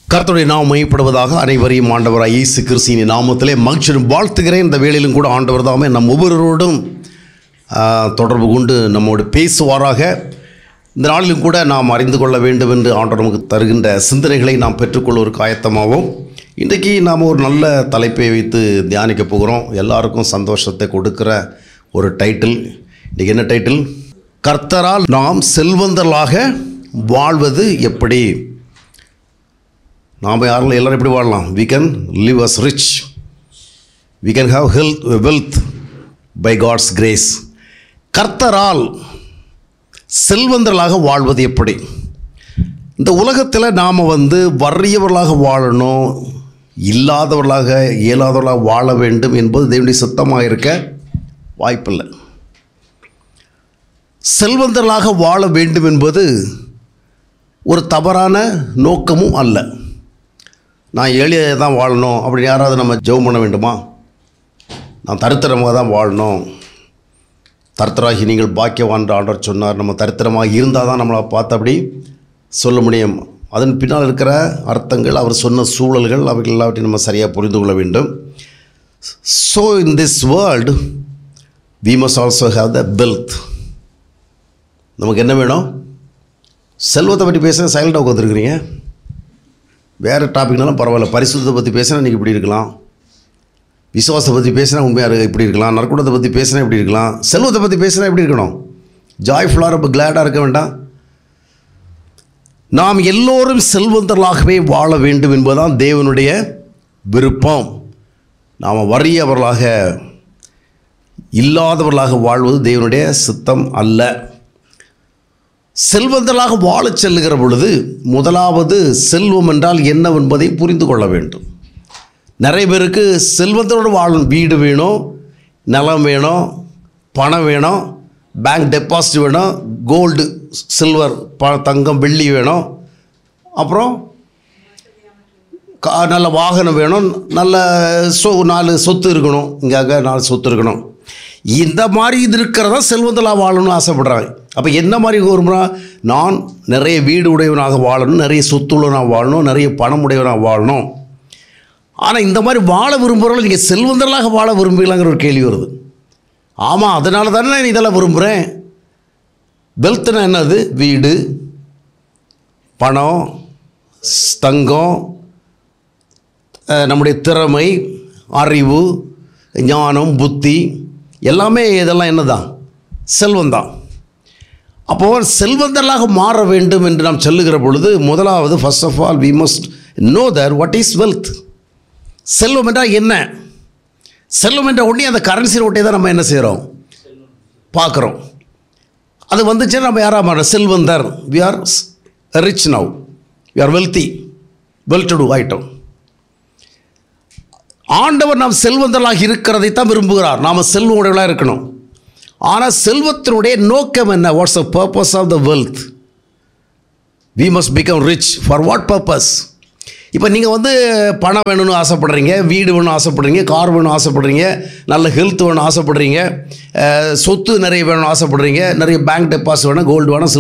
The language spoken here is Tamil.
கர்த்தருடைய நாம் மையப்படுவதாக அனைவரையும் ஆண்டவராக இயேசு கிறிஸ்தியின் நாமத்திலே மகிழ்ச்சியும் வாழ்த்துகிறேன் இந்த வேளையிலும் கூட ஆண்டவர் தாமே நம் ஒவ்வொருவரோடும் ஆ, தொடர்பு கொண்டு நம்மோடு பேசுவாராக இந்த நாளிலும் கூட நாம் அறிந்து கொள்ள வேண்டும் என்று ஆண்டவர் நமக்கு தருகின்ற சிந்தனைகளை நாம் பெற்றுக்கொள்வதற்கு ஆயத்தமாவோம் இன்றைக்கி நாம் ஒரு நல்ல தலைப்பை வைத்து தியானிக்க போகிறோம் எல்லாருக்கும் சந்தோஷத்தை கொடுக்கிற ஒரு டைட்டில் இன்றைக்கி என்ன டைட்டில் கர்த்தரால் நாம் செல்வந்தர்களாக வாழ்வது எப்படி நாம் யாரும் எல்லாரும் எப்படி வாழலாம் we can live as rich we can have health wealth by god's grace கர்த்தரால் செல்வந்தர்களாக வாழ்வது எப்படி இந்த உலகத்தில் நாம் வந்து வறியவர்களாக வாழணும் இல்லாதவர்களாக இயலாதவர்களாக வாழ வேண்டும் என்பது தேவனுடைய சித்தமாக இருக்க வாய்ப்பில்லை செல்வந்தர்களாக வாழ வேண்டும் என்பது ஒரு தவறான நோக்கமும் அல்ல நான் எளிய தான் வாழணும் அப்படி யாராவது நம்ம ஜெபம் பண்ண வேண்டுமா நான் தரித்திரமாக தான் வாழணும் தரித்திராகி நீங்கள் பாக்கியவான்ற ஆண்டவர் சொன்னார் நம்ம தரித்திரமாக இருந்தால் தான் நம்மளை பார்த்து அப்படி சொல்ல முடியும் அதன் பின்னால் இருக்கிற அர்த்தங்கள் அவர் சொன்ன சூழல்கள் அவைகள் எல்லாவற்றையும் நம்ம சரியாக புரிந்து கொள்ள வேண்டும் so in this world we must also have the wealth நமக்கு என்ன வேணும் செல்வத்தை பற்றி பேச சைலண்டாக உட்காந்துருக்குறீங்க வேறு டாபிக்னாலும் பரவாயில்ல பரிசுத்தத்தை பற்றி பேசினா நீங்கள் இப்படி இருக்கலாம் விசுவாசத்தை பற்றி பேசினா உண்மையாக இப்படி இருக்கலாம் நற்குணத்தை பற்றி பேசினா இப்படி இருக்கலாம் செல்வத்தை பற்றி பேசினா எப்படி இருக்கணும் ஜாய்ஃபுல்லாக ரொம்ப கிளாடாக இருக்க வேண்டாம் நாம் எல்லோரும் செல்வந்தர்களாகவே வாழ வேண்டும் என்பதுதான் தேவனுடைய விருப்பம் நாம் வறியவர்களாக இல்லாதவர்களாக வாழ்வது தேவனுடைய சித்தம் அல்ல செல்வந்தர்களாக வாழச் செல்லுகிற பொழுது முதலாவது செல்வம் என்றால் என்னவென்பதை புரிந்து கொள்ள வேண்டும் நிறைய பேருக்கு செல்வத்தோடு வாழும் வீடு வேணும் நிலம் வேணும் பணம் வேணும் பேங்க் டெபாசிட் வேணும் கோல்டு சில்வர் ப தங்கம் வெள்ளி வேணும் அப்புறம் கா நல்ல வாகனம் வேணும் நல்ல சொ நாலு சொத்து இருக்கணும் இங்கே அங்கே நாலு சொத்து இருக்கணும் இந்த மாதிரி இது இருக்கிறதா செல்வந்தலாக வாழணும்னு ஆசைப்படுறாங்க அப்போ என்ன மாதிரி வரும்னா நான் நிறைய வீடு உடையவனாக வாழணும் நிறைய சொத்துள்ளவனாக வாழணும் நிறைய பணம் உடையவனாக வாழணும் ஆனால் இந்த மாதிரி வாழ விரும்புகிறவங்க நீங்கள் செல்வந்தர்களாக வாழ விரும்புகிறாங்கிற ஒரு கேள்வி வருது ஆமாம் அதனால தானே நான் இதெல்லாம் விரும்புகிறேன் வெல்த்னா என்னது வீடு பணம் ஸ்- தங்கம் அஹ், நம்முடைய திறமை அறிவு ஞானம் புத்தி எல்லாமே இதெல்லாம் என்னதான் செல்வந்தான் அப்போது செல்வந்தர்களாக மாற வேண்டும் என்று நாம் சொல்லுகிற பொழுது முதலாவது first of all we must know that what is wealth செல்வம் என்றால் என்ன செல்வம் என்ற உடனே அந்த கரன்சி நோட்டை தான் நம்ம என்ன செய்கிறோம் பார்க்குறோம் அது வந்துச்சுன்னா நம்ம யாராக மாறோம் செல்வந்தர் we are rich now we are wealthy well to do ஐட்டம் ஆண்டவர் நாம் செல்வந்தர்களாக இருக்கிறதை தான் விரும்புகிறார் நாம் செல்வம் உடையவர்களாக இருக்கணும் ஆனால் செல்வத்தினுடைய நோக்கம் என்ன what's the purpose of the wealth we must become rich for what purpose இப்போ நீங்கள் வந்து பணம் வேணும்னு ஆசைப்படுறீங்க வீடு வேணும் ஆசைப்படுறீங்க கார் வேணும் ஆசைப்படுறீங்க நல்ல ஹெல்த் வேணும் ஆசைப்படுறீங்க அஹ், சொத்து நிறைய வேணும்னு ஆசைப்படுறீங்க நிறைய பேங்க் டெபாசிட் வேணும் கோல்டு வேணும்